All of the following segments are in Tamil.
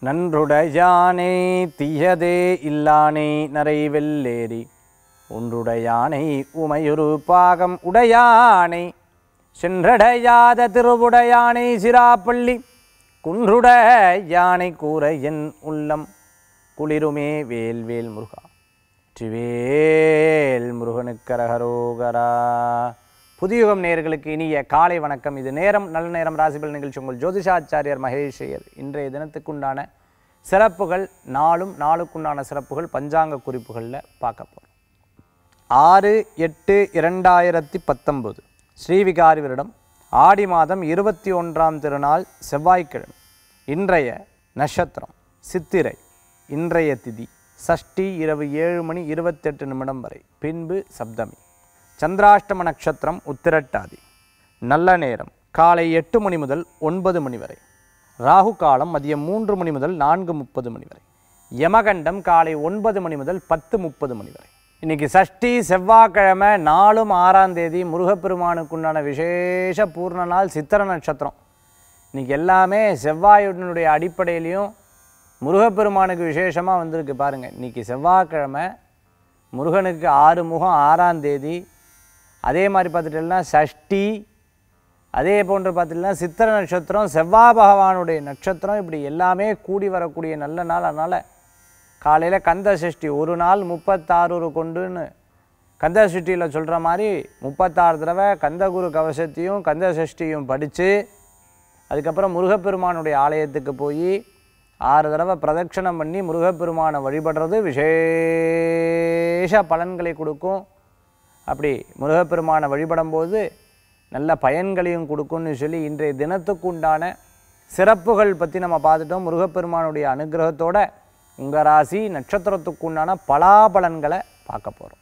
நன்றுடையானை தீயதே இல்லானை நரை வெள்ளேரி ஒன்றுடையானை உமையொரு பாகம் உடையானை சென்றடையாத திருவுடையானை சிராப்பள்ளி குன்றுட யானை கூற என் உள்ளம் குளிருமே வேல் வேல் முருகா வெற்றிவேல் முருகனுக்கரகரோகரா புதியுகம் நேயர்களுக்கு இனிய காலை வணக்கம் இது நேரம் நல்ல நேரம் ராசிபல் நிகழ்ச்சி உங்கள் ஜோதிஷாச்சாரியர் மகேஷ் ஐயர் இன்றைய தினத்துக்குண்டான சிறப்புகள் நாளும் நாளுக்குண்டான சிறப்புகள் பஞ்சாங்க குறிப்புகளில் பார்க்க போகிறோம் ஆறு எட்டு இரண்டாயிரத்தி பத்தொன்பது ஸ்ரீவிகாரி வருடம் ஆடி மாதம் இருபத்தி ஒன்றாம் திருநாள் செவ்வாய்க்கிழமை இன்றைய நட்சத்திரம் சித்திரை இன்றைய திதி சஷ்டி இரவு ஏழு மணி இருபத்தெட்டு நிமிடம் வரை பின்பு சப்தமி சந்திராஷ்டம நட்சத்திரம் உத்திரட்டாதி நல்ல நேரம் காலை எட்டு மணி முதல் ஒன்பது மணி வரை ராகு காலம் மதியம் மூன்று மணி முதல் நான்கு முப்பது மணி வரை யமகண்டம் காலை ஒன்பது மணி முதல் பத்து முப்பது மணி வரை இன்னைக்கு சஷ்டி செவ்வாய்க்கிழமை நாலும் ஆறாம் தேதி முருகப்பெருமானுக்குண்டான விசேஷ பூர்ண நாள் சித்திர நட்சத்திரம் இன்னைக்கு எல்லாமே செவ்வாயுடனுடைய அடிப்படையிலையும் முருகப்பெருமானுக்கு விசேஷமாக வந்திருக்கு பாருங்கள் இன்னைக்கு செவ்வாய்க்கிழமை முருகனுக்கு ஆறு முகம் ஆறாம் தேதி அதே மாதிரி பார்த்துட்டீங்கன்னா சஷ்டி அதே போன்று பார்த்துட்டீங்கன்னா சித்திர நட்சத்திரம் செவ்வாய் பகவானுடைய நட்சத்திரம் இப்படி எல்லாமே கூடி வரக்கூடிய நல்ல நாள் அதனால் காலையில் கந்த சஷ்டி ஒரு நாள் முப்பத்தாறு கொண்டுன்னு கந்த சஷ்டியில் சொல்கிற மாதிரி முப்பத்தாறு தடவை கந்தகுரு கவசத்தையும் கந்த சஷ்டியும் படித்து அதுக்கப்புறம் முருகப்பெருமானுடைய ஆலயத்துக்கு போய் ஆறு தடவை பிரதட்சணம் பண்ணி முருகப்பெருமானை வழிபடுறது விசேஷ பலன்களை கொடுக்கும் அப்படி முருகப்பெருமானை வழிபடும்போது நல்ல பயன்களையும் கொடுக்கும்னு சொல்லி இன்றைய தினத்துக்கு உண்டான சிறப்புகள் பற்றி நம்ம பார்த்துட்டோம் முருகப்பெருமானுடைய அனுகிரகத்தோட உங்கள் ராசி நட்சத்திரத்துக்கு உண்டான பலாபலன்களை பார்க்க போகிறோம்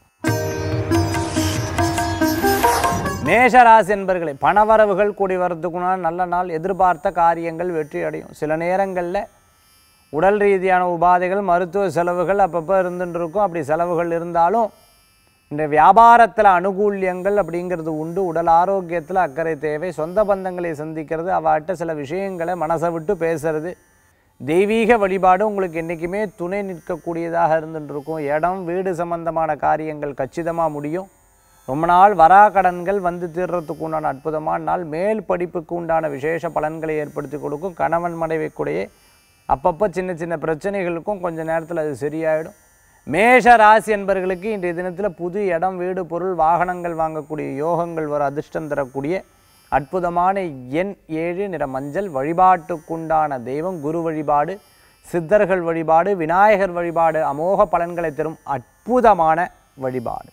மேஷராசி என்பர்களே பணவரவுகள் கூடி வரதுக்குண்டான நல்ல நாள் எதிர்பார்த்த காரியங்கள் வெற்றி அடையும் சில நேரங்களில் உடல் ரீதியான உபாதைகள் மருத்துவ செலவுகள் அப்பப்போ இருந்துட்டு இருக்கும் அப்படி செலவுகள் இருந்தாலும் இந்த வியாபாரத்தில் அனுகூல்யங்கள் அப்படிங்கிறது உண்டு உடல் ஆரோக்கியத்தில் அக்கறை தேவை சொந்த பந்தங்களை சந்திக்கிறது அவாட்ட சில விஷயங்களை மனசை விட்டு பேசுறது தெய்வீக வழிபாடு உங்களுக்கு என்றைக்குமே துணை நிற்கக்கூடியதாக இருந்துட்டு இருக்கும் இடம் வீடு சம்பந்தமான காரியங்கள் கச்சிதமாக முடியும் ரொம்ப நாள் வரா கடன்கள் வந்து தீர்றதுக்கு உண்டான அற்புதமான நாள் மேல் படிப்புக்கு உண்டான விசேஷ பலன்களை ஏற்படுத்தி கொடுக்கும் கணவன் மனைவிக்குடையே அப்பப்போ சின்ன சின்ன பிரச்சனைகளுக்கும் கொஞ்ச நேரத்தில் அது சரியாயிடும் மேஷ ராசி என்பர்களுக்கு இன்றைய தினத்தில் புது இடம் வீடு பொருள் வாகனங்கள் வாங்கக்கூடிய யோகங்கள் வர அதிர்ஷ்டம் தரக்கூடிய அற்புதமான எண் ஏழு நிற மஞ்சள் வழிபாட்டுக்குண்டான தெய்வம் குரு வழிபாடு சித்தர்கள் வழிபாடு விநாயகர் வழிபாடு அமோக பலன்களை தரும் அற்புதமான வழிபாடு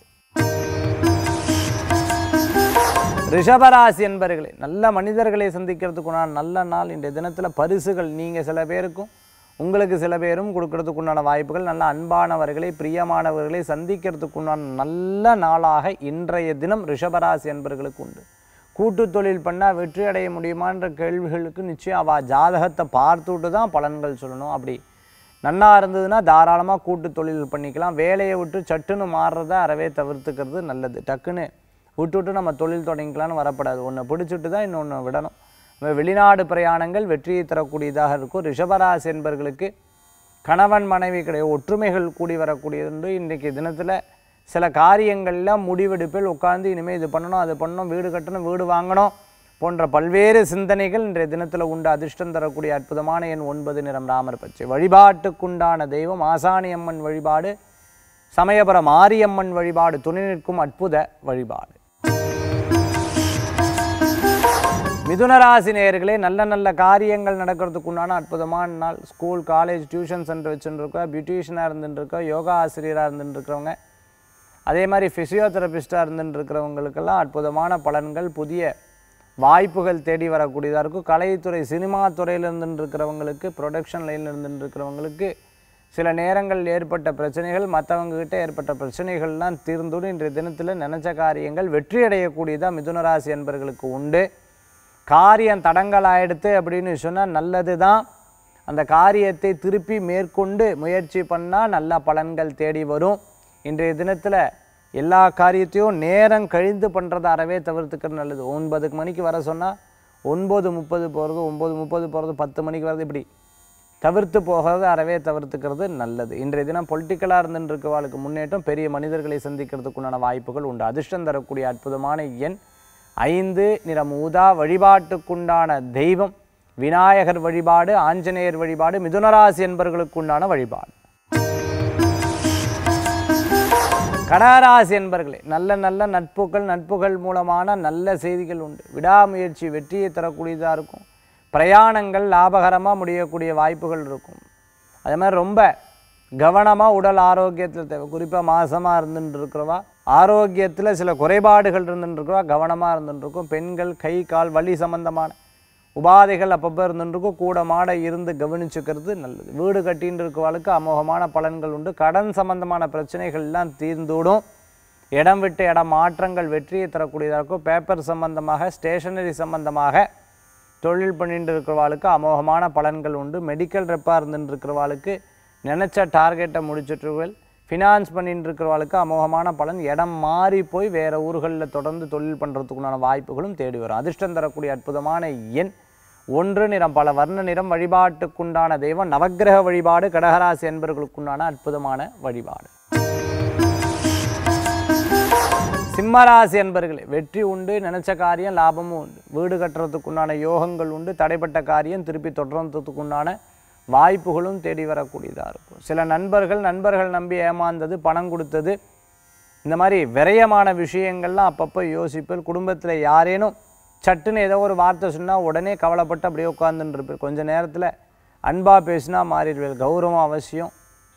ரிஷபராசி என்பர்களே நல்ல மனிதர்களை சந்திக்கிறதுக்குண்டான நல்ல நாள் இன்றைய தினத்தில் பரிசுகள் நீங்கள் சில பேருக்கும் உங்களுக்கு சில பேரும் கொடுக்கறதுக்குண்டான வாய்ப்புகள் நல்ல அன்பானவர்களை பிரியமானவர்களை சந்திக்கிறதுக்குண்டான நல்ல நாளாக இன்றைய தினம் ரிஷபராசி என்பர்களுக்கு உண்டு கூட்டு தொழில் பண்ணால் வெற்றி அடைய முடியுமான்ற கேள்விகளுக்கு நிச்சயம் அவள் ஜாதகத்தை பார்த்துட்டு தான் பலன்கள் சொல்லணும் அப்படி நன்னா இருந்ததுன்னா தாராளமாக கூட்டு தொழில் பண்ணிக்கலாம் வேலையை விட்டு சட்டுன்னு மாறுறத அறவே தவிர்த்துக்கிறது நல்லது டக்குன்னு விட்டு விட்டு நம்ம தொழில் தொடங்கிக்கலாம்னு வரப்படாது ஒன்று பிடிச்சிட்டு தான் இன்னொன்று விடணும் நம்ம வெளிநாடு பிரயாணங்கள் வெற்றியை தரக்கூடியதாக இருக்கும் ரிஷபராசி என்பர்களுக்கு கணவன் மனைவி கிடையாது ஒற்றுமைகள் கூடி வரக்கூடியது இன்றைக்கு தினத்தில் சில காரியங்கள்லாம் முடிவெடுப்பில் உட்கார்ந்து இனிமேல் இது பண்ணணும் அது பண்ணணும் வீடு கட்டணும் வீடு வாங்கணும் போன்ற பல்வேறு சிந்தனைகள் இன்றைய தினத்தில் உண்டு அதிர்ஷ்டம் தரக்கூடிய அற்புதமான எண் ஒன்பது நிறம் ராமர் பச்சை வழிபாட்டுக்குண்டான தெய்வம் ஆசானி அம்மன் வழிபாடு சமயபுரம் மாரியம்மன் வழிபாடு துணை நிற்கும் அற்புத வழிபாடு மிதுனராசி நேயர்களே நல்ல நல்ல காரியங்கள் நடக்கிறதுக்கு உண்டான அற்புதமான நாள் ஸ்கூல் காலேஜ் டியூஷன் சென்டர் வச்சுருக்கோம் பியூட்டிஷியனாக இருந்துட்டுருக்கோம் யோகா ஆசிரியராக இருந்துட்டுருக்கிறவங்க அதே மாதிரி ஃபிசியோதெரபிஸ்டாக இருந்துட்டு இருக்கிறவங்களுக்கெல்லாம் அற்புதமான பலன்கள் புதிய வாய்ப்புகள் தேடி வரக்கூடியதாக இருக்கும் கலைத்துறை சினிமா துறையில் இருந்துட்டு இருக்கிறவங்களுக்கு ப்ரொடக்ஷன் லைனில் இருந்துட்டு இருக்கிறவங்களுக்கு சில நேரங்கள் ஏற்பட்ட பிரச்சனைகள் மற்றவங்ககிட்ட ஏற்பட்ட பிரச்சனைகள்லாம் தீர்ந்துடும் இன்றைய தினத்தில் நினச்ச காரியங்கள் வெற்றி அடையக்கூடியதாக மிதுனராசி என்பர்களுக்கு உண்டு காரியம் தடங்கள் ஆயிடுத்து அப்படின்னு சொன்னால் நல்லது தான் அந்த காரியத்தை திருப்பி மேற்கொண்டு முயற்சி பண்ணால் நல்ல பலன்கள் தேடி வரும் இன்றைய தினத்தில் எல்லா காரியத்தையும் நேரம் கழிந்து பண்ணுறத அறவே தவிர்த்துக்கிறது நல்லது ஒன்பதுக்கு மணிக்கு வர சொன்னால் ஒன்பது முப்பது போகிறது ஒம்பது முப்பது போகிறது பத்து மணிக்கு வர்றது இப்படி தவிர்த்து போகிறது அறவே தவிர்த்துக்கிறது நல்லது இன்றைய தினம் பொலிட்டிக்கலாக இருந்துருக்கவாளுக்கு முன்னேற்றம் பெரிய மனிதர்களை சந்திக்கிறதுக்குண்டான வாய்ப்புகள் உண்டு அதிர்ஷ்டம் தரக்கூடிய அற்புதமான எண் ஐந்து நிறம் ஊதா வழிபாட்டுக்குண்டான தெய்வம் விநாயகர் வழிபாடு ஆஞ்சநேயர் வழிபாடு மிதுனராசி என்பவர்களுக்குண்டான வழிபாடு கடகராசி என்பர்களே நல்ல நல்ல நட்புகள் நட்புகள் மூலமான நல்ல செய்திகள் உண்டு விடாமுயற்சி வெற்றியை தரக்கூடியதாக இருக்கும் பிரயாணங்கள் லாபகரமாக முடியக்கூடிய வாய்ப்புகள் இருக்கும் அதே மாதிரி ரொம்ப கவனமாக உடல் ஆரோக்கியத்தில் தேவை குறிப்பாக மாசமாக இருந்துட்டு இருக்கிறவா ஆரோக்கியத்தில் சில குறைபாடுகள் இருந்துட்டு இருக்கிறவா கவனமாக இருந்துட்டு இருக்கும் பெண்கள் கை கால் வலி சம்பந்தமான உபாதைகள் அப்பப்போ இருந்துருக்கும் கூட மாட இருந்து கவனிச்சுக்கிறது நல்லது வீடு கட்டின்னு இருக்கவாளுக்கு அமோகமான பலன்கள் உண்டு கடன் சம்பந்தமான பிரச்சனைகள் எல்லாம் தீர்ந்துவிடும் இடம் விட்டு இடம் மாற்றங்கள் வெற்றியை தரக்கூடியதாக இருக்கும் பேப்பர் சம்பந்தமாக ஸ்டேஷனரி சம்பந்தமாக தொழில் பண்ணிட்டு இருக்கிறவாளுக்கு அமோகமான பலன்கள் உண்டு மெடிக்கல் ரெப்பாக இருந்துட்டு இருக்கிறவாளுக்கு நினச்ச டார்கெட்டை முடிச்சிட்டுகள் ஃபினான்ஸ் பண்ணிட்டு இருக்கிறவாளுக்கு அமோகமான பலன் இடம் மாறி போய் வேறு ஊர்களில் தொடர்ந்து தொழில் பண்ணுறதுக்குண்டான வாய்ப்புகளும் தேடி வரும் அதிர்ஷ்டம் தரக்கூடிய அற்புதமான எண் ஒன்று நிறம் பல வர்ண நிறம் வழிபாட்டுக்குண்டான தெய்வம் நவக்கிரக வழிபாடு கடகராசி என்பவர்களுக்குண்டான அற்புதமான வழிபாடு சிம்மராசி என்பர்களே வெற்றி உண்டு நினைச்ச காரியம் லாபமும் உண்டு வீடு கட்டுறதுக்குண்டான யோகங்கள் உண்டு தடைப்பட்ட காரியம் திருப்பி தொடர்றதுக்குண்டான வாய்ப்புகளும் தேடி வரக்கூடியதாக இருக்கும் சில நண்பர்கள் நண்பர்கள் நம்பி ஏமாந்தது பணம் கொடுத்தது இந்த மாதிரி விரயமான விஷயங்கள்லாம் அப்பப்போ யோசிப்பேன் குடும்பத்தில் யாரேனும் சட்டுன்னு ஏதோ ஒரு வார்த்தை சொன்னால் உடனே கவலைப்பட்டு அப்படியே உட்காந்துன்னு இருப்பேன் கொஞ்ச நேரத்தில் அன்பாக பேசினா மாறிடுவேன் கௌரவம் அவசியம்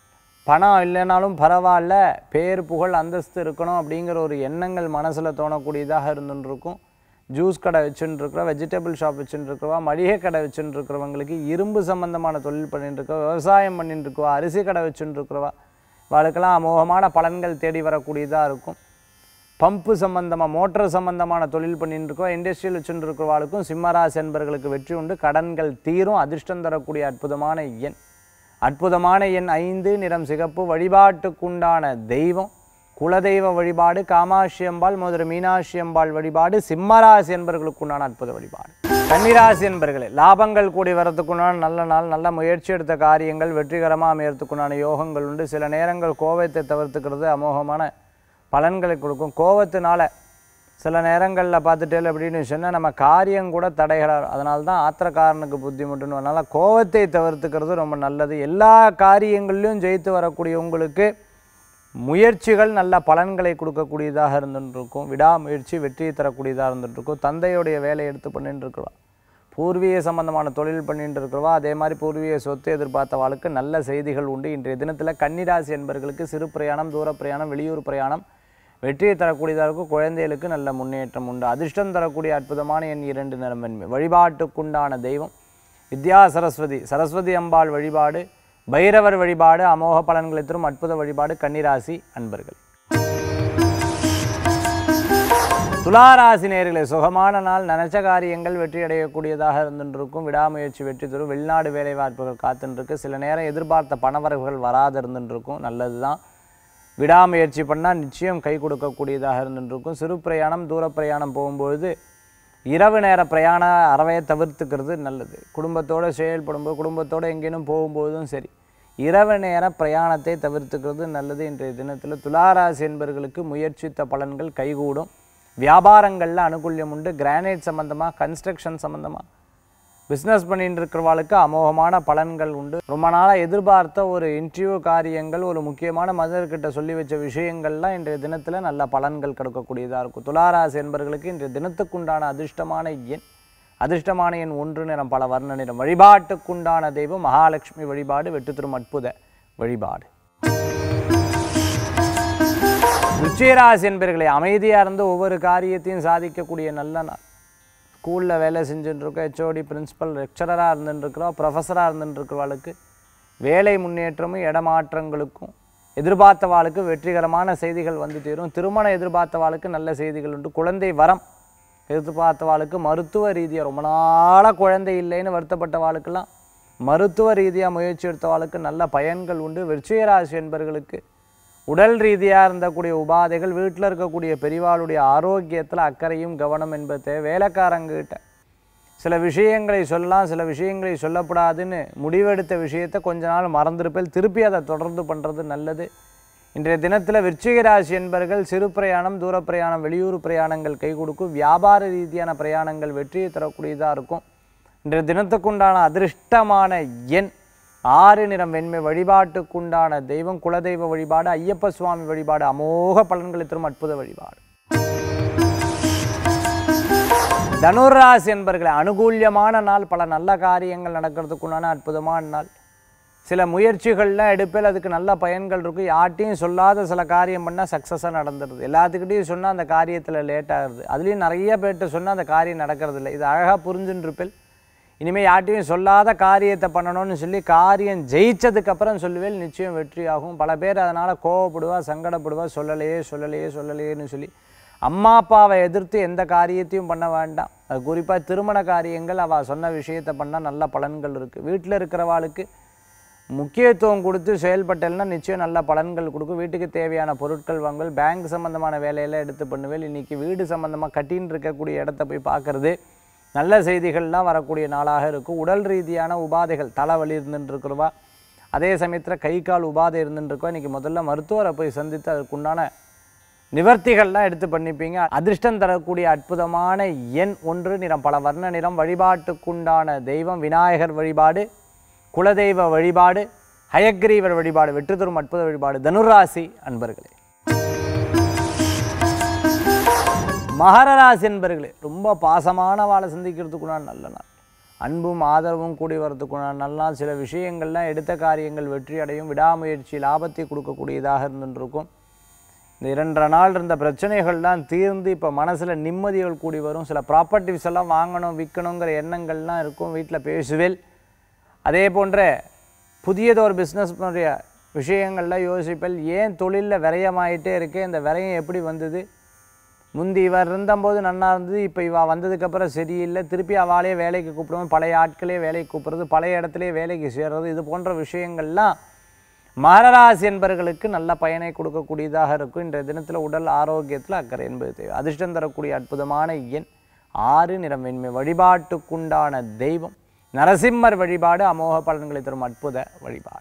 பணம் இல்லைனாலும் பரவாயில்ல பேர் புகழ் அந்தஸ்து இருக்கணும் அப்படிங்கிற ஒரு எண்ணங்கள் மனசில் தோணக்கூடியதாக இருந்துட்டு இருக்கும் ஜூஸ் கடை வச்சுட்டு இருக்கிற வெஜிடபிள் ஷாப் வச்சுட்டு இருக்கிறவா மளிகை கடை வச்சுட்டு இருக்கிறவங்களுக்கு இரும்பு சம்பந்தமான தொழில் பண்ணிட்டு இருக்கவா விவசாயம் பண்ணிட்டு இருக்கவா அரிசி கடை வச்சுட்டு இருக்கிறவா அவளுக்கெல்லாம் அமோகமான பலன்கள் தேடி வரக்கூடியதாக இருக்கும் பம்பு சம்பந்தமாக மோட்டர் சம்பந்தமான தொழில் பண்ணிட்டு இருக்கோம் இண்டஸ்ட்ரியல் வச்சுட்டு இருக்கிறவாளுக்கும் சிம்மராசி என்பர்களுக்கு வெற்றி உண்டு கடன்கள் தீரும் அதிர்ஷ்டம் தரக்கூடிய அற்புதமான எண் அற்புதமான எண் ஐந்து நிறம் சிகப்பு வழிபாட்டுக்குண்டான தெய்வம் குலதெய்வ வழிபாடு காமாட்சி அம்பாள் மதுரை மீனாட்சி அம்பாள் வழிபாடு சிம்மராசி என்பர்களுக்குண்டான அற்புத வழிபாடு கன்னிராசி என்பர்களே லாபங்கள் கூடி வரத்துக்குண்டான நல்ல நாள் நல்ல முயற்சி எடுத்த காரியங்கள் வெற்றிகரமாக அமையறதுக்குண்டான யோகங்கள் உண்டு சில நேரங்கள் கோபத்தை தவிர்த்துக்கிறது அமோகமான பலன்களை கொடுக்கும் கோபத்தினால சில நேரங்களில் பார்த்துட்டேல் அப்படின்னு சொன்னால் நம்ம காரியம் கூட தடைகளாக அதனால தான் ஆத்திரக்காரனுக்கு புத்திமுட்டுன்னு அதனால் கோபத்தை தவிர்த்துக்கிறது ரொம்ப நல்லது எல்லா காரியங்கள்லையும் ஜெயித்து வரக்கூடிய உங்களுக்கு முயற்சிகள் நல்ல பலன்களை கொடுக்கக்கூடியதாக இருந்துட்டு இருக்கும் விடாமுயற்சி வெற்றியை தரக்கூடியதாக இருந்துட்டு இருக்கும் தந்தையுடைய வேலையை எடுத்து பண்ணிட்டு இருக்கிறவா பூர்வீக சம்பந்தமான தொழில் பண்ணிட்டு இருக்கிறவா அதே மாதிரி பூர்வீக சொத்து எதிர்பார்த்தவாளுக்கு நல்ல செய்திகள் உண்டு இன்றைய தினத்தில் கன்னிராசி என்பர்களுக்கு சிறு பிரயாணம் தூர பிரயாணம் வெளியூர் பிரயாணம் வெற்றியை தரக்கூடியதாக இருக்கும் குழந்தைகளுக்கு நல்ல முன்னேற்றம் உண்டு அதிர்ஷ்டம் தரக்கூடிய அற்புதமான எண் இரண்டு நிறமென்மை வழிபாட்டுக்குண்டான தெய்வம் வித்யா சரஸ்வதி சரஸ்வதி அம்பாள் வழிபாடு பைரவர் வழிபாடு அமோக பலன்களை தரும் அற்புத வழிபாடு கன்னிராசி அன்பர்கள் துளாராசி நேர்களே சுகமான நாள் நினைச்ச காரியங்கள் வெற்றி அடையக்கூடியதாக இருந்துருக்கும் விடாமுயற்சி வெற்றி தரும் வெளிநாடு வேலை வாய்ப்புகள் காத்துருக்கு சில நேரம் எதிர்பார்த்த பணவரவுகள் வராது இருந்துருக்கும் நல்லது தான் விடாமுயற்சி பண்ணால் நிச்சயம் கை கொடுக்கக்கூடியதாக இருந்துருக்கும் சிறு பிரயாணம் தூர பிரயாணம் போகும்பொழுது இரவு நேர பிரயாண அறவையை தவிர்த்துக்கிறது நல்லது குடும்பத்தோடு செயல்படும்போது குடும்பத்தோடு எங்கேனும் போகும்போதும் சரி இரவு நேர பிரயாணத்தை தவிர்த்துக்கிறது நல்லது இன்றைய தினத்தில் துளாராசி என்பவர்களுக்கு முயற்சித்த பலன்கள் கைகூடும் வியாபாரங்களில் அனுகூல்யம் உண்டு கிரானைட் சம்மந்தமாக கன்ஸ்ட்ரக்ஷன் சம்மந்தமாக பிஸ்னஸ் பண்ணிட்டு இருக்கிறவாளுக்கு அமோகமான பலன்கள் உண்டு ரொம்ப நாளாக எதிர்பார்த்த ஒரு இன்டர்வியூ காரியங்கள் ஒரு முக்கியமான மனிதர்கிட்ட சொல்லி வச்ச விஷயங்கள்லாம் இன்றைய தினத்தில் நல்ல பலன்கள் கிடைக்கக்கூடியதாக இருக்கும் துளாராசி என்பவர்களுக்கு இன்றைய தினத்துக்குண்டான அதிர்ஷ்டமான எண் அதிர்ஷ்டமான எண் ஒன்று நிறம் பல வர்ண நிறம் வழிபாட்டுக்குண்டான தெய்வம் மகாலட்சுமி வழிபாடு வெற்றி தரும் அற்புத வழிபாடு ருச்சிராசி என்பர்களை அமைதியாக இருந்து ஒவ்வொரு காரியத்தையும் சாதிக்கக்கூடிய நல்ல நாள் ஸ்கூலில் வேலை செஞ்சுட்டு இருக்கோம் ஹெச்ஓடி பிரின்சிபல் லெக்சரராக இருந்துட்டுருக்குறோம் ப்ரொஃபஸராக இருந்துட்டுருக்கிறவாளுக்கு வேலை முன்னேற்றமும் இடமாற்றங்களுக்கும் எதிர்பார்த்தவாளுக்கு வெற்றிகரமான செய்திகள் வந்து தீரும் திருமணம் எதிர்பார்த்தவாளுக்கு நல்ல செய்திகள் உண்டு குழந்தை வரம் எதிர்பார்த்தவாளுக்கு மருத்துவ ரீதியாக ரொம்ப நாளாக குழந்தை இல்லைன்னு வருத்தப்பட்டவாளுக்கெல்லாம் மருத்துவ ரீதியாக முயற்சி எடுத்தவாளுக்கு நல்ல பயன்கள் உண்டு விருச்சிகராசி என்பவர்களுக்கு உடல் ரீதியாக இருந்தக்கூடிய உபாதைகள் வீட்டில் இருக்கக்கூடிய பெரியவாளுடைய ஆரோக்கியத்தில் அக்கறையும் கவனம் என்பது தேவை. வேலைக்காரங்கிட்ட சில விஷயங்களை சொல்லலாம் சில விஷயங்களை சொல்லக்கூடாதுன்னு முடிவெடுத்த விஷயத்தை கொஞ்ச நாள் மறந்திருப்பேன் திருப்பி அதை தொடர்ந்து பண்ணுறது நல்லது இன்றைய தினத்தில் விருச்சிக ராசி என்பர்கள் சிறு பிரயாணம் தூர பிரயாணம் வெளியூர் பிரயாணங்கள் கை கொடுக்கும் வியாபார ரீதியான பிரயாணங்கள் வெற்றியை தரக்கூடியதாக இருக்கும் இன்றைய தினத்துக்குண்டான அதிர்ஷ்டமான எண் ஆறு நிறம் வெண்மை வழிபாட்டுக்குண்டான தெய்வம் குலதெய்வ வழிபாடு ஐயப்ப சுவாமி வழிபாடு அமோக பலன்களை தரும் அற்புத வழிபாடு தனுராசி என்பர்களை அனுகூல்யமான நாள் பல நல்ல காரியங்கள் நடக்கிறதுக்குண்டான அற்புதமான நாள் சில முயற்சிகள்லாம் எடுப்பில் அதுக்கு நல்ல பயன்கள் இருக்கும் யார்ட்டையும் சொல்லாத சில காரியம் பண்ணால் சக்ஸஸாக நடந்துடுது எல்லாத்துக்கிட்டையும் சொன்னால் அந்த காரியத்தில் லேட் ஆகுது அதுலேயும் நிறைய பேர்கிட்ட சொன்னால் அந்த காரியம் நடக்கிறது இல்லை இது அழகாக புரிஞ்சுன்னு இருப்பில் இனிமேல் யார்ட்டையும் சொல்லாத காரியத்தை பண்ணணும்னு சொல்லி காரியம் ஜெயிச்சதுக்கப்புறம் சொல்லுவேல் நிச்சயம் வெற்றி ஆகும் பல பேர் அதனால் கோவப்படுவா சங்கடப்படுவா சொல்லலையே சொல்லலையே சொல்லலையேன்னு சொல்லி அம்மா அப்பாவை எதிர்த்து எந்த காரியத்தையும் பண்ண வேண்டாம் அது குறிப்பாக திருமண காரியங்கள் அவள் சொன்ன விஷயத்தை பண்ணால் நல்ல பலன்கள் இருக்குது வீட்டில் இருக்கிறவாளுக்கு முக்கியத்துவம் கொடுத்து செயல்பட்டேன்னா நிச்சயம் நல்ல பலன்கள் கொடுக்கும் வீட்டுக்கு தேவையான பொருட்கள் வாங்கல் பேங்க் சம்மந்தமான வேலையெல்லாம் எடுத்து பண்ணுவேன் இன்றைக்கி வீடு சம்மந்தமாக கட்டின்னு இருக்கக்கூடிய இடத்த போய் பார்க்குறது நல்ல செய்திகள்லாம் வரக்கூடிய நாளாக இருக்கும் உடல் ரீதியான உபாதைகள் தலைவலி இருந்துட்டு இருக்கிறவா அதே சமயத்தில் கை கால் உபாதை இருந்துட்டு இருக்கோம் இன்றைக்கி முதல்ல மருத்துவரை போய் சந்தித்து அதுக்குண்டான நிவர்த்திகள்லாம் எடுத்து பண்ணிப்பீங்க அதிர்ஷ்டம் தரக்கூடிய அற்புதமான எண் ஒன்று நிறம் பல வர்ண நிறம் வழிபாட்டுக்குண்டான தெய்வம் விநாயகர் வழிபாடு குலதெய்வ வழிபாடு ஹயக்ரீவர் வழிபாடு வெற்றி தரும் அற்புத வழிபாடு தனுராசி அன்பர்களே மகர ராசி என்பர்களே ரொம்ப பாசமான வாழை சந்திக்கிறதுக்குண்டான நல்ல நாள் அன்பும் ஆதரவும் கூடி வரதுக்குண்டான நல்ல நாள் சில விஷயங்கள்லாம் எடுத்த காரியங்கள் வெற்றி அடையும் விடாமுயற்சி லாபத்தை கொடுக்கக்கூடியதாக இருந்துருக்கும் இந்த இரண்டரை நாள் இருந்த பிரச்சனைகள்லாம் தீர்ந்து இப்போ மனசில் நிம்மதிகள் கூடி வரும் சில ப்ராப்பர்ட்டிஸ் எல்லாம் வாங்கணும் விற்கணுங்கிற எண்ணங்கள்லாம் இருக்கும் வீட்டில் பேசுவேல் அதே போன்ற புதியதொரு பிஸ்னஸ் விஷயங்கள்லாம் யோசிப்பல் ஏன் தொழிலில் விரயமாயிட்டே இருக்கே இந்த விரயம் எப்படி வந்தது முந்தி இவர் இருந்தபோது நன்னா இருந்தது இப்போ இவ வந்ததுக்கப்புறம் சரியில்லை திருப்பி அவளே வேலைக்கு கூப்பிடுவோம் பழைய ஆட்களே வேலைக்கு கூப்பிடுறது பழைய இடத்துலையே வேலைக்கு சேர்றது இது போன்ற விஷயங்கள்லாம் மகராசி என்பவர்களுக்கு நல்ல பயனை கொடுக்கக்கூடியதாக இருக்கும் இன்றைய தினத்தில் உடல் ஆரோக்கியத்தில் அக்கறை என்பது தேவை அதிர்ஷ்டம் தரக்கூடிய அற்புதமான எண் ஆறு நிறம் வெண்மை வழிபாட்டுக்குண்டான தெய்வம் நரசிம்மர் வழிபாடு அமோக பலன்களை தரும் அற்புத வழிபாடு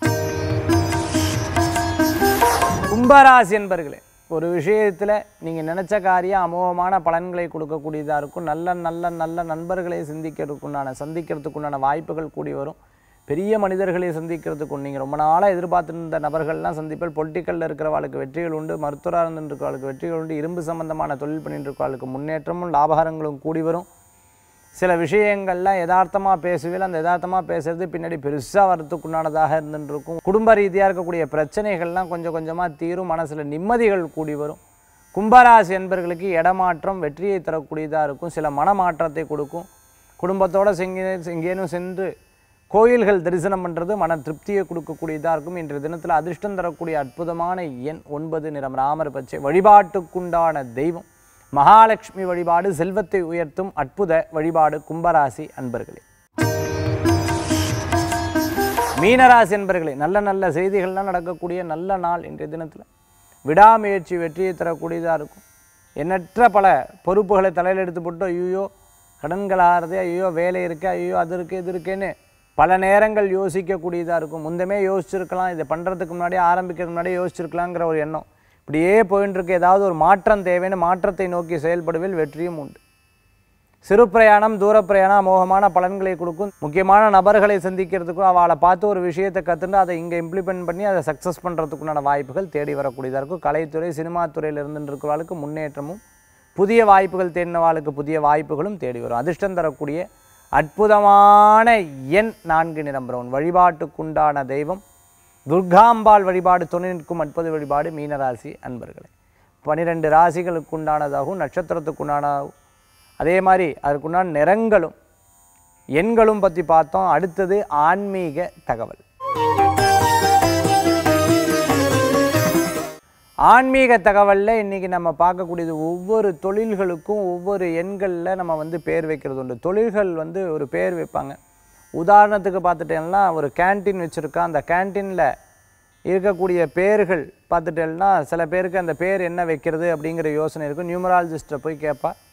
கும்பராசி என்பர்களே ஒரு விஷயத்தில் நீங்கள் நினச்ச காரியம் அமோகமான பலன்களை கொடுக்கக்கூடியதாக இருக்கும் நல்ல நல்ல நல்ல நண்பர்களை சிந்திக்கிறதுக்குண்டான சந்திக்கிறதுக்குண்டான வாய்ப்புகள் கூடி வரும் பெரிய மனிதர்களை சந்திக்கிறதுக்கு நீங்கள் ரொம்ப நாளாக எதிர்பார்த்திருந்த நபர்கள்லாம் சந்திப்பில் பொலிட்டிக்கலில் இருக்கிறவாளுக்கு வெற்றிகள் உண்டு மருத்துவராக இருந்துருக்கவாளுக்கு வெற்றிகள் உண்டு இரும்பு சம்பந்தமான தொழில் பண்ணிட்டு இருக்கவாளுக்கு முன்னேற்றமும் லாபகரங்களும் கூடி வரும் சில விஷயங்கள்லாம் யதார்த்தமாக பேசுவேன் அந்த யதார்த்தமாக பேசுறது பின்னாடி பெருசாக வரத்துக்குண்டானதாக இருந்துட்டு இருக்கும் குடும்ப ரீதியாக இருக்கக்கூடிய பிரச்சனைகள்லாம் கொஞ்சம் கொஞ்சமாக தீரும் மனசில் நிம்மதிகள் கூடி வரும் கும்பராசி என்பர்களுக்கு இடமாற்றம் வெற்றியை தரக்கூடியதாக இருக்கும் சில மனமாற்றத்தை கொடுக்கும் குடும்பத்தோடு செங்கே எங்கேனும் சென்று கோயில்கள் தரிசனம் பண்ணுறது மன திருப்தியை கொடுக்கக்கூடியதாக இருக்கும் இன்றைய தினத்தில் அதிர்ஷ்டம் தரக்கூடிய அற்புதமான எண் ஒன்பது நிறம் ராமர் பச்சை வழிபாட்டுக்குண்டான தெய்வம் மகாலட்சுமி வழிபாடு செல்வத்தை உயர்த்தும் அற்புத வழிபாடு கும்பராசி அன்பர்களே மீனராசி என்பர்களே நல்ல நல்ல செய்திகள்லாம் நடக்கக்கூடிய நல்ல நாள் இன்றைய தினத்தில் விடாமுயற்சி வெற்றியை தரக்கூடியதாக இருக்கும் எண்ணற்ற பல பொறுப்புகளை தலையில் எடுத்து போட்டு ஐயோ கடன்கள் ஆறுது ஐயோ வேலை இருக்கு ஐயோ அது இருக்கு இது இருக்குன்னு பல நேரங்கள் யோசிக்கக்கூடியதாக இருக்கும் முந்தமே யோசிச்சிருக்கலாம் இதை பண்ணுறதுக்கு முன்னாடி ஆரம்பிக்கிறதுக்கு முன்னாடி யோசிச்சிருக்கலாங்கிற ஒரு எண்ணம் இப்படியே போயின்னு இருக்கு ஏதாவது ஒரு மாற்றம் தேவைன்னு மாற்றத்தை நோக்கி செயல்படுவில் வெற்றியும் உண்டு சிறு பிரயாணம் தூர பிரயாணம் அமோகமான பலன்களை கொடுக்கும் முக்கியமான நபர்களை சந்திக்கிறதுக்கும் அவளை பார்த்து ஒரு விஷயத்தை கற்றுண்டு அதை இங்கே இம்ப்ளிமெண்ட் பண்ணி அதை சக்ஸஸ் பண்ணுறதுக்குண்டான வாய்ப்புகள் தேடி வரக்கூடியதாக இருக்கும் கலைத்துறை சினிமா துறையில் இருந்துட்டு இருக்கிறவாளுக்கு முன்னேற்றமும் புதிய வாய்ப்புகள் தேடினவாளுக்கு புதிய வாய்ப்புகளும் தேடி வரும் அதிர்ஷ்டம் தரக்கூடிய அற்புதமான எண் நான்கு நிறம் பிரவுன் வழிபாட்டுக்குண்டான தெய்வம் துர்காம்பாள் வழிபாடு துணை நிற்கும் அற்புத வழிபாடு மீனராசி அன்பர்களே பனிரெண்டு ராசிகளுக்குண்டானதாகவும் நட்சத்திரத்துக்குண்டானதாகவும் அதே மாதிரி அதுக்குண்டான நிறங்களும் எண்களும் பற்றி பார்த்தோம் அடுத்தது ஆன்மீக தகவல் ஆன்மீக தகவலில் இன்றைக்கி நம்ம பார்க்கக்கூடியது ஒவ்வொரு தொழில்களுக்கும் ஒவ்வொரு எண்களில் நம்ம வந்து பேர் வைக்கிறது உண்டு தொழில்கள் வந்து ஒரு பேர் வைப்பாங்க உதாரணத்துக்கு பார்த்துட்டேன்னா ஒரு கேன்டீன் வச்சுருக்கா அந்த கேன்டீனில் இருக்கக்கூடிய பேர்கள் பார்த்துட்டேன்னா சில பேருக்கு அந்த பேர் என்ன வைக்கிறது அப்படிங்கிற யோசனை இருக்கும் நியூமராலஜிஸ்ட்டை போய் கேட்பா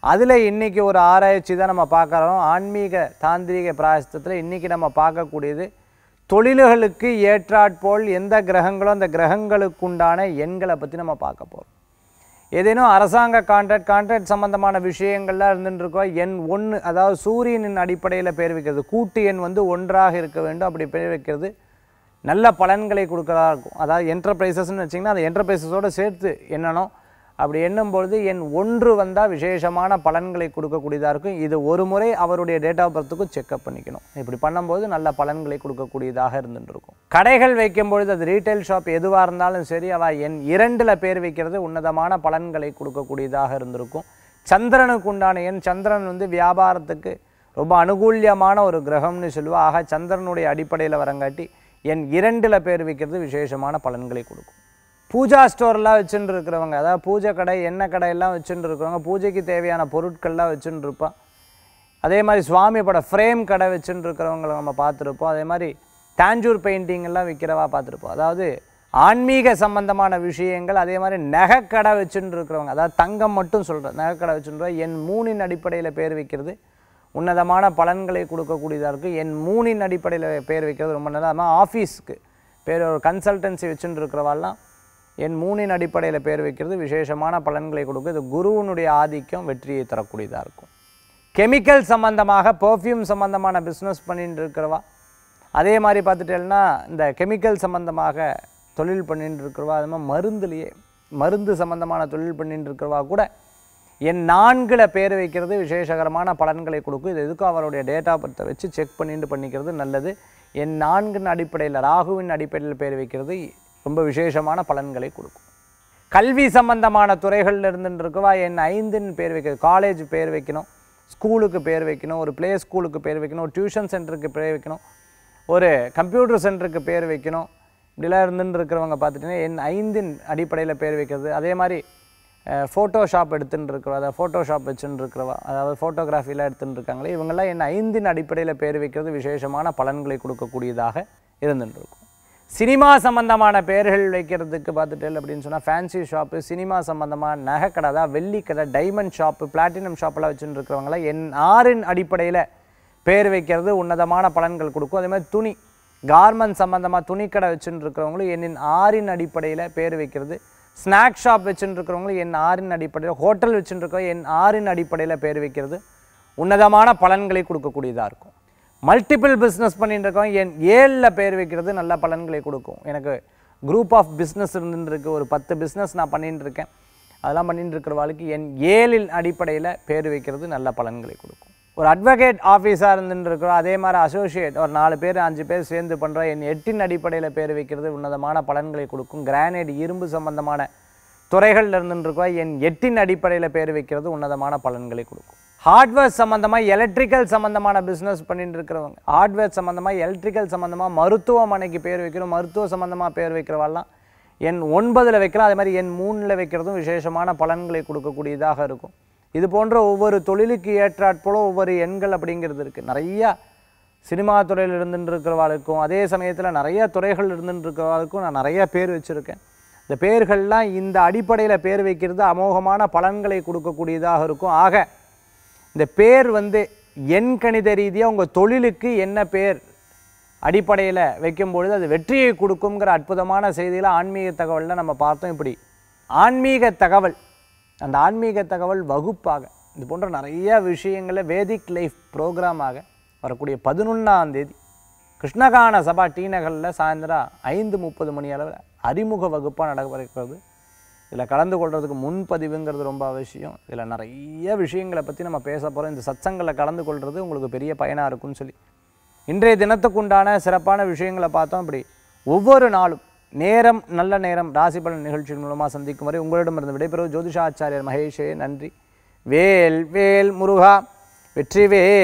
அதில் இன்றைக்கி ஒரு ஆராய்ச்சி தான் நம்ம பார்க்குறோம் ஆன்மீக தாந்திரிக பிராயசத்தில் இன்றைக்கி நம்ம பார்க்கக்கூடியது தொழில்களுக்கு ஏற்றாற்போல் எந்த கிரகங்களோ அந்த கிரகங்களுக்குண்டான எண்களை பற்றி நம்ம பார்க்க போகிறோம் ஏதேனும் அரசாங்க கான்ட்ராக்ட் கான்ட்ராக்ட் சம்பந்தமான விஷயங்கள்லாம் இருந்துட்டு இருக்கோம் எண் ஒன்று அதாவது சூரியனின் அடிப்படையில் பேர் வைக்கிறது கூட்டு எண் வந்து ஒன்றாக இருக்க வேண்டும் அப்படி பேர் வைக்கிறது நல்ல பலன்களை கொடுக்கறதா இருக்கும் அதாவது என்டர்பிரைசஸ்னு வச்சிங்கன்னா அந்த என்டர்பிரைசஸோடு சேர்த்து எண்ணணும் அப்படி எண்ணும்பொழுது எண் ஒன்று வந்தால் விசேஷமான பலன்களை கொடுக்கக்கூடியதாக இருக்கும் இது ஒரு முறை அவருடைய டேட் ஆஃப் பர்த்துக்கும் செக்அப் பண்ணிக்கணும் இப்படி பண்ணும்போது நல்ல பலன்களை கொடுக்கக்கூடியதாக இருந்துட்டு இருக்கும் கடைகள் வைக்கும் பொழுது அது ரீட்டைல் ஷாப் எதுவாக இருந்தாலும் சரி அவள் எண் இரண்டில் பேர் வைக்கிறது உன்னதமான பலன்களை கொடுக்கக்கூடியதாக இருந்திருக்கும் சந்திரனுக்கு உண்டான எண் சந்திரன் வந்து வியாபாரத்துக்கு ரொம்ப அனுகூல்யமான ஒரு கிரகம்னு சொல்லுவா ஆக சந்திரனுடைய அடிப்படையில் வரங்காட்டி என் இரண்டில் பேர் வைக்கிறது விசேஷமான பலன்களை கொடுக்கும் பூஜா ஸ்டோர்லாம் வச்சுட்டு இருக்கிறவங்க அதாவது பூஜை கடை எண்ணெய் கடையெல்லாம் வச்சுட்டு இருக்கிறவங்க பூஜைக்கு தேவையான பொருட்கள்லாம் வச்சுட்டு இருப்பான் அதே மாதிரி சுவாமி பட ஃப்ரேம் கடை வச்சுட்டு இருக்கிறவங்களை நம்ம பார்த்துருப்போம் அதே மாதிரி தாஞ்சூர் பெயிண்டிங் எல்லாம் விற்கிறவா பார்த்துருப்போம் அதாவது ஆன்மீக சம்பந்தமான விஷயங்கள் அதே மாதிரி நகைக்கடை வச்சுட்டு இருக்கிறவங்க அதாவது தங்கம் மட்டும் சொல்கிறேன் நகைக்கடை வச்சுட்டு என் மூணின் அடிப்படையில் பேர் வைக்கிறது உன்னதமான பலன்களை கொடுக்கக்கூடியதாக இருக்குது என் மூணின் அடிப்படையில் பேர் வைக்கிறது ரொம்ப நல்லா அதுமாதிரி ஆஃபீஸ்க்கு பேர் ஒரு கன்சல்டன்சி வச்சுட்டு இருக்கிறவாள்லாம் என் மூணின் அடிப்படையில் பேர் வைக்கிறது விசேஷமான பலன்களை கொடுக்கும் இது குருவினுடைய ஆதிக்கம் வெற்றியை தரக்கூடியதாக இருக்கும் கெமிக்கல் சம்பந்தமாக பெர்ஃப்யூம் சம்பந்தமான பிஸ்னஸ் பண்ணிட்டு இருக்கிறவா அதே மாதிரி பார்த்துட்டேன்னா இந்த கெமிக்கல் சம்பந்தமாக தொழில் பண்ணிட்டு இருக்கிறவா அது மாதிரி மருந்துலேயே மருந்து சம்பந்தமான தொழில் பண்ணிட்டு இருக்கிறவா கூட என் நான்கில் பேர் வைக்கிறது விசேஷகரமான பலன்களை கொடுக்கும் இது எதுக்கும் அவருடைய டேட்டா பர்த்தை வச்சு செக் பண்ணிட்டு பண்ணிக்கிறது நல்லது என் நான்கின் அடிப்படையில் ராகுவின் அடிப்படையில் பேர் வைக்கிறது ரொம்ப விசேஷமான பலன்களை கொடுக்கும் கல்வி சம்பந்தமான துறைகளில் இருந்துட்டு இருக்கவா என் ஐந்துன்னு பேர் வைக்கிறது காலேஜ் பேர் வைக்கணும் ஸ்கூலுக்கு பேர் வைக்கணும் ஒரு ப்ளே ஸ்கூலுக்கு பேர் வைக்கணும் ஒரு டியூஷன் சென்டருக்கு பேர் வைக்கணும் ஒரு கம்ப்யூட்டர் சென்டருக்கு பேர் வைக்கணும் இப்படிலாம் இருந்துட்டு இருக்கிறவங்க பார்த்துட்டிங்கன்னா என் ஐந்தின் அடிப்படையில் பேர் வைக்கிறது அதே மாதிரி ஃபோட்டோஷாப் எடுத்துன்னு இருக்கிறவா அதாவது ஃபோட்டோஷாப் வச்சுன்னு இருக்கிறவா அதாவது ஃபோட்டோகிராஃபிலாம் எடுத்துன்னு இருக்காங்களே இவங்கெல்லாம் என் ஐந்தின் அடிப்படையில் பேர் வைக்கிறது விசேஷமான பலன்களை கொடுக்கக்கூடியதாக இருந்துட்டு இருக்கும் சினிமா சம்பந்தமான பெயர்கள் வைக்கிறதுக்கு பார்த்துட்டு அப்படின்னு சொன்னால் ஃபேன்சி ஷாப்பு சினிமா சம்பந்தமாக நகைக்கடை அதாவது வெள்ளிக்கடை டைமண்ட் ஷாப்பு பிளாட்டினம் ஷாப்பெல்லாம் வச்சுட்டு இருக்கிறவங்களாம் என் ஆறின் அடிப்படையில் பேர் வைக்கிறது உன்னதமான பலன்கள் கொடுக்கும் அதே மாதிரி துணி கார்மெண்ட் சம்மந்தமாக துணிக்கடை வச்சுட்டு இருக்கிறவங்களும் என்னின் ஆறின் அடிப்படையில் பேர் வைக்கிறது ஸ்நாக் ஷாப் வச்சுட்டு இருக்கிறவங்களும் என் ஆறின் அடிப்படையில் ஹோட்டல் வச்சுட்டு இருக்கிறவங்க என் ஆறின் அடிப்படையில் பேர் வைக்கிறது உன்னதமான பலன்களை கொடுக்கக்கூடியதாக இருக்கும் மல்டிபிள் பிஸ்னஸ் பண்ணிட்டு இருக்கவங்க என் ஏழில் பேர் வைக்கிறது நல்ல பலன்களை கொடுக்கும் எனக்கு குரூப் ஆஃப் பிஸ்னஸ் இருந்துட்டு இருக்கு ஒரு பத்து பிஸ்னஸ் நான் பண்ணிட்டு இருக்கேன் அதெல்லாம் பண்ணிட்டு இருக்கிறவாளுக்கு என் ஏழின் அடிப்படையில் பேர் வைக்கிறது நல்ல பலன்களை கொடுக்கும் ஒரு அட்வொகேட் ஆஃபீஸாக இருந்துட்டு இருக்கிறோம் அதே மாதிரி அசோசியேட் ஒரு நாலு பேர் அஞ்சு பேர் சேர்ந்து பண்ணுறோம் என் எட்டின் அடிப்படையில் பேர் வைக்கிறது உன்னதமான பலன்களை கொடுக்கும் கிரானைட் இரும்பு சம்பந்தமான துறைகளில் இருந்துட்டு இருக்கோம் என் எட்டின் அடிப்படையில் பேர் வைக்கிறது உன்னதமான பலன்களை கொடுக்கும் ஹார்ட்வேர் சம்மந்தமாக எலக்ட்ரிக்கல் சம்மந்தமான பிஸ்னஸ் பண்ணிட்டு இருக்கிறவங்க ஹார்ட்வேர் சம்மந்தமாக எலக்ட்ரிக்கல் சம்மந்தமாக மருத்துவமனைக்கு பேர் வைக்கிறோம் மருத்துவ சம்மந்தமாக பேர் வைக்கிறவாள்லாம் என் ஒன்பதில் வைக்கலாம் அதே மாதிரி என் மூணில் வைக்கிறதும் விசேஷமான பலன்களை கொடுக்கக்கூடியதாக இருக்கும் இது போன்ற ஒவ்வொரு தொழிலுக்கு ஏற்றாற்போல ஒவ்வொரு எண்கள் அப்படிங்கிறது இருக்குது நிறையா சினிமா துறையில் இருந்துட்டு இருக்கிறவாளுக்கும் அதே சமயத்தில் நிறைய துறைகள் இருந்துட்டு இருக்கிறவாளுக்கும் நான் நிறைய பேர் வச்சுருக்கேன் இந்த பேர்கள்லாம் இந்த அடிப்படையில் பேர் வைக்கிறது அமோகமான பலன்களை கொடுக்கக்கூடியதாக இருக்கும் ஆக இந்த பேர் வந்து எண் கணித ரீதியாக உங்கள் தொழிலுக்கு என்ன பேர் அடிப்படையில் வைக்கும்பொழுது அது வெற்றியை கொடுக்குங்கிற அற்புதமான செய்தியில் ஆன்மீக தகவலில் நம்ம பார்த்தோம் இப்படி ஆன்மீக தகவல் அந்த ஆன்மீக தகவல் வகுப்பாக இது போன்ற நிறைய விஷயங்களை வேதிக் லைஃப் ப்ரோக்ராமாக வரக்கூடிய பதினொன்றாம் தேதி கிருஷ்ணகான சபா டி நகரில் சாயந்தரம் ஐந்து முப்பது மணி அளவில் அறிமுக வகுப்பாக நடக்கிறது இதில் கலந்து கொள்றதுக்கு முன்பதிவுங்கிறது ரொம்ப அவசியம் இதில் நிறைய விஷயங்களை பற்றி நம்ம பேச போகிறோம் இந்த சத்சங்களில் கலந்து கொள்வது உங்களுக்கு பெரிய பயனாக இருக்கும்னு சொல்லி இன்றைய தினத்துக்குண்டான சிறப்பான விஷயங்களை பார்த்தோம் இப்படி ஒவ்வொரு நாளும் நேரம் நல்ல நேரம் ராசி பலன் நிகழ்ச்சியின் மூலமாக சந்திக்கும் வரை உங்களிடமிருந்து விடைபெறும் ஜோதிஷாச்சாரியர் மகேஷே நன்றி வேல் வேல் முருகா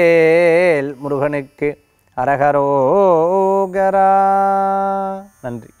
வெற்றிவேல் முருகனுக்கு அரகரோகரா நன்றி